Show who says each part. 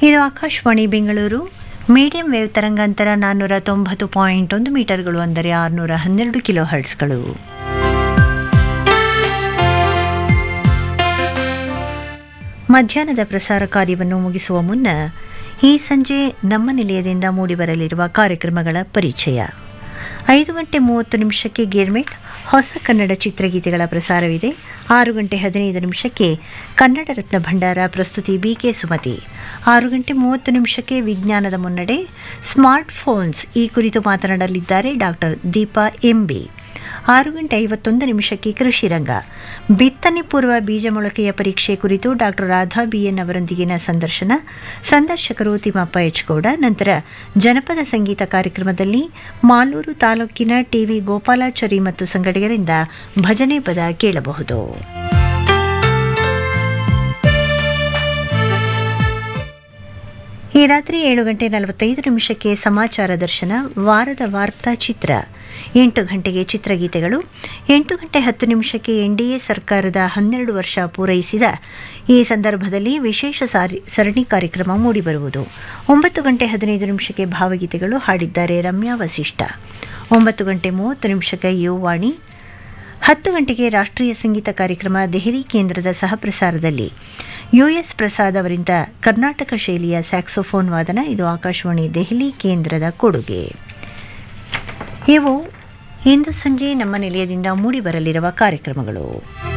Speaker 1: ಇದು Akashvani Bengaluru medium wave ತರಂಗಾಂತರ ನಾನ್ನೂರ ತೊಂಬತ್ತು ಪಾಯಿಂಟ್ ಒಂದು ಮೀಟರ್ಗಳು ಅಂದರೆ ಆರುನೂರ ಹನ್ನೆರಡು ಕಿಲೋ ಹರ್ಟ್ಸ್ಗಳು ಮಧ್ಯಾಹ್ನದ ಪ್ರಸಾರ ಕಾರ್ಯವನ್ನು ಮುಗಿಸುವ ಮುನ್ನ ಈ ಸಂಜೆ ನಮ್ಮ ನಿಲಯದಿಂದ ಮೂಡಿಬರಲಿರುವ ಕಾರ್ಯಕ್ರಮಗಳ ಪರಿಚಯ ಐದು ಗಂಟೆ ಮೂವತ್ತು ನಿಮಿಷಕ್ಕೆ ಗೇರ್ಮೆಟ್ ಹೊಸ ಕನ್ನಡ ಚಿತ್ರಗೀತೆಗಳ ಪ್ರಸಾರವಿದೆ ಆರು ಗಂಟೆ ಹದಿನೈದು ನಿಮಿಷಕ್ಕೆ ಕನ್ನಡ ರತ್ನ ಭಂಡಾರ ಪ್ರಸ್ತುತಿ ಬಿಕೆ ಸುಮತಿ ಆರು ಗಂಟೆ ಮೂವತ್ತು ನಿಮಿಷಕ್ಕೆ ವಿಜ್ಞಾನದ ಮುನ್ನಡೆ ಸ್ಮಾರ್ಟ್ ಫೋನ್ಸ್ ಈ ಕುರಿತು ಮಾತನಾಡಲಿದ್ದಾರೆ ಡಾಕ್ಟರ್ ದೀಪಾ ಎಂಬಿ ಆರು ಗಂಟೆ ಐವತ್ತೊಂದು ನಿಮಿಷಕ್ಕೆ ಕೃಷಿ ರಂಗ ಬಿತ್ತನೆ ಪೂರ್ವ ಬೀಜ ಮೊಳಕೆಯ ಪರೀಕ್ಷೆ ಕುರಿತು ಡಾಕ್ಟರ್ ರಾಧಾ ಬಿಎನ್ ಅವರೊಂದಿಗಿನ ಸಂದರ್ಶನ ಸಂದರ್ಶಕರು ತಿಮ್ಮಪ್ಪ ಎಚ್ಗೌಡ ನಂತರ ಜನಪದ ಸಂಗೀತ ಕಾರ್ಯಕ್ರಮದಲ್ಲಿ ಮಾಲೂರು ತಾಲೂಕಿನ ಟಿವಿ ಗೋಪಾಲಾಚಾರಿ ಮತ್ತು ಸಂಗಡಿಗರಿಂದ ಭಜನೆ ಪದ ಕೇಳಬಹುದು ಈ ರಾತ್ರಿ ಏಳು ಗಂಟೆ ನಲವತ್ತೈದು ನಿಮಿಷಕ್ಕೆ ಸಮಾಚಾರ ದರ್ಶನ ವಾರದ ವಾರ್ತಾ ಚಿತ್ರ ಎಂಟು ಗಂಟೆಗೆ ಚಿತ್ರಗೀತೆಗಳು ಎಂಟು ಗಂಟೆ ಹತ್ತು ನಿಮಿಷಕ್ಕೆ ಎನ್ಡಿಎ ಸರ್ಕಾರದ ಹನ್ನೆರಡು ವರ್ಷ ಪೂರೈಸಿದ ಈ ಸಂದರ್ಭದಲ್ಲಿ ವಿಶೇಷ ಸಾರಿ ಸರಣಿ ಕಾರ್ಯಕ್ರಮ ಮೂಡಿಬರುವುದು ಒಂಬತ್ತು ಗಂಟೆ ಹದಿನೈದು ನಿಮಿಷಕ್ಕೆ ಭಾವಗೀತೆಗಳು ಹಾಡಿದ್ದಾರೆ ರಮ್ಯಾ ವಸಿಷ್ಠ ಒಂಬತ್ತು ಗಂಟೆ ಮೂವತ್ತು ನಿಮಿಷಕ್ಕೆ ಯುವಾಣಿ ಹತ್ತು ಗಂಟೆಗೆ ರಾಷ್ಟ್ರೀಯ ಸಂಗೀತ ಕಾರ್ಯಕ್ರಮ ದೆಹಲಿ ಕೇಂದ್ರದ ಸಹಪ್ರಸಾರದಲ್ಲಿ ಯುಎಸ್ ಪ್ರಸಾದ್ ಅವರಿಂದ ಕರ್ನಾಟಕ ಶೈಲಿಯ ಸ್ಯಾಕ್ಸೋಫೋನ್ ವಾದನ ಇದು ಆಕಾಶವಾಣಿ ದೆಹಲಿ ಕೇಂದ್ರದ ಕೊಡುಗೆ ಇವು ಇಂದು ಸಂಜೆ ನಮ್ಮ ನಿಲಯದಿಂದ ಮೂಡಿಬರಲಿರುವ ಕಾರ್ಯಕ್ರಮಗಳು